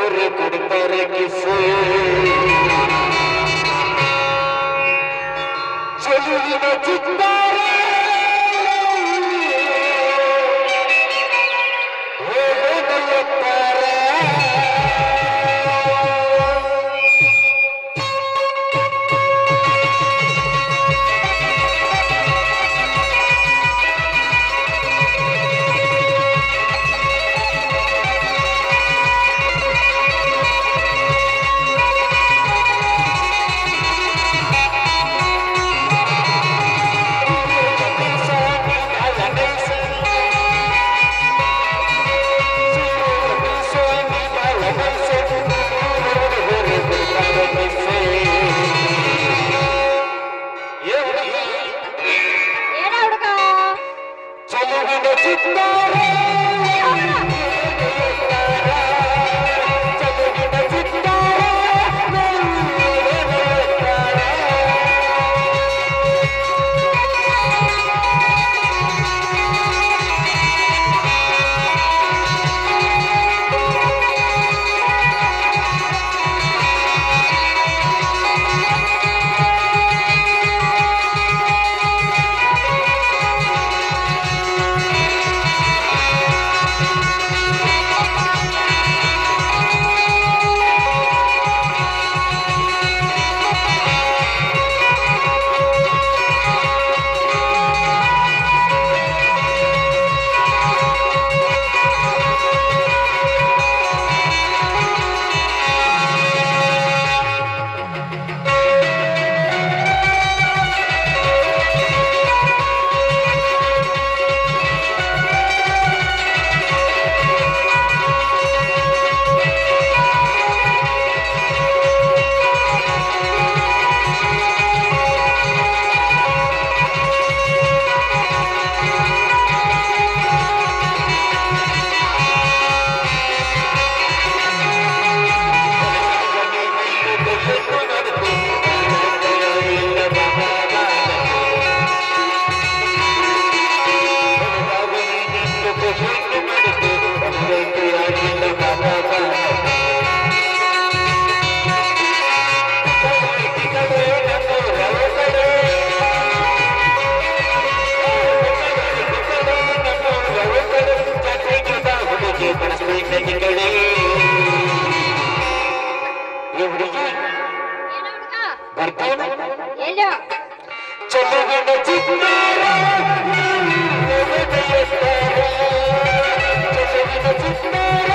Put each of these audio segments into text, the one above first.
ಹುಡುಗರು ಕೊಡ್ತಾರೆ ಕಿಸು ಚೆಲುವಿನ ಚಿತ್ತಾರ ಏನ ಹುಡುಗ ಚೆಲುವಿನ ಚಿತ್ತಾರ ಚೆಲುವಿನ ಹುಡುಗಿ ಏನ ಹುಡುಗ ಬರ್ತಾನೆ ಎಲ್ಲೋ ಚೆಲುವಿನ ಚಿತ್ತಾರ ಚೆಲುವಿನ ಚಿತ್ತಾರ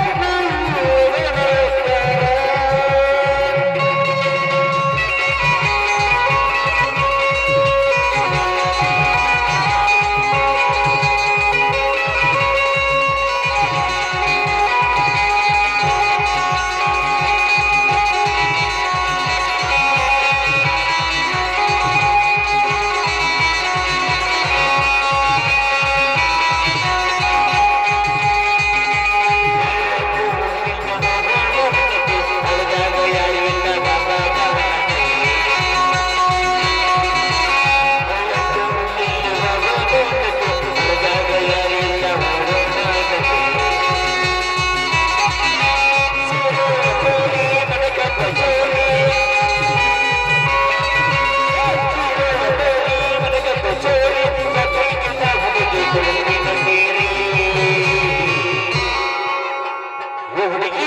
ಹುಡುಗಿ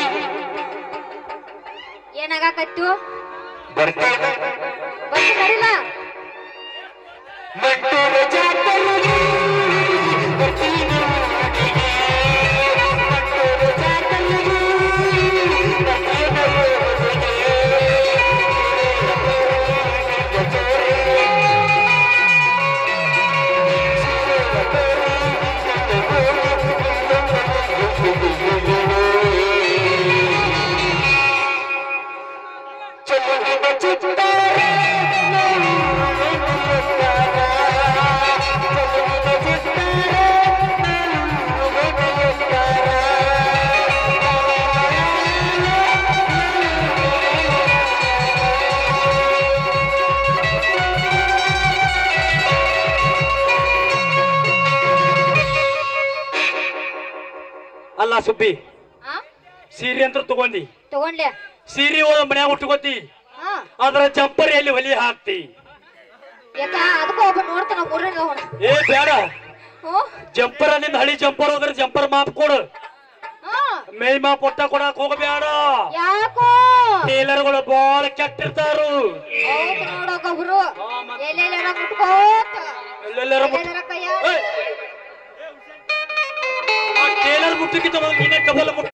ಏನಾಗಕತ್ತು ಬರ್ತಾನೆ ಬಂದು ಕರಿಲ್ಲ ಮಂಟೂರ ಜಾತ್ರೆಗೆ ಬರ್ತೀನಿ ಹುಡುಗಿ. ಮಂಟೂರ ಜಾತ್ರೆಗೆ ಬರ್ತೀನಿ ಹುಡುಗಿ. ಚೆಲುವಿನ ಚಿತ್ತಾರ ಅಲ್ಲ ಸುಬ್ಬಿ ಆ ಸೀರೆ ಅಂತ ತಗೊಂಡಿ ತಗೊಂಡ್ಲೆ ಸೀರೆ ಹೋದ ಮನ್ಯಾಗ ಉಟ್ಕೋತಿ ಹಾ ಅದರ ಜಂಪರ್ ಎಲ್ಲಿ ಹೊಲಿ ಹಾಕ್ತಿ ಯಾಕ ಅದಕ್ಕೂ ಒಬ್ಬ ನೋಡ್ತಾನ ಮೂರನೇ ಹೋಣ ಏ ಬೇಡ ಹ್ಞೂ ಜಂಪರ್ ನಿಂದ ಹಳಿ ಜಂಪರ್ ಹೋದ್ರೆ ಜಂಪರ್ ಮಾಪ್ ಕೊಡು ಹಾ ಮೈ ಮಾಪ್ ಕೊಟ್ಟ ಕೊಡಕ್ ಹೋಗಬೇಡ ಯಾಕೋ ಟೇಲರ್ಗಳು ಬಾಳ ಕೆಟ್ಟಿರ್ತಾರು ಹೌದು ನೋಡೋಕೊಬ್ರು ಹಾ, ಮತ್ತ್- ಎಲ್ಲೆಲ್ಲ ಮುಟ್ಕೋತ ಎಲ್ಲೆಲ್ಲರ ಮುಟ್- ಎಲ್ಲೆಲ್ಲರ ಕೈಯ ಏಯ್! ಆ ಟೇಲರ್ ಮುಟ್ಟಕ್ಕಿಂತ ಮೊದಲು ನೀನೇ ಡಬಲ್ ಮುಟ್ಟ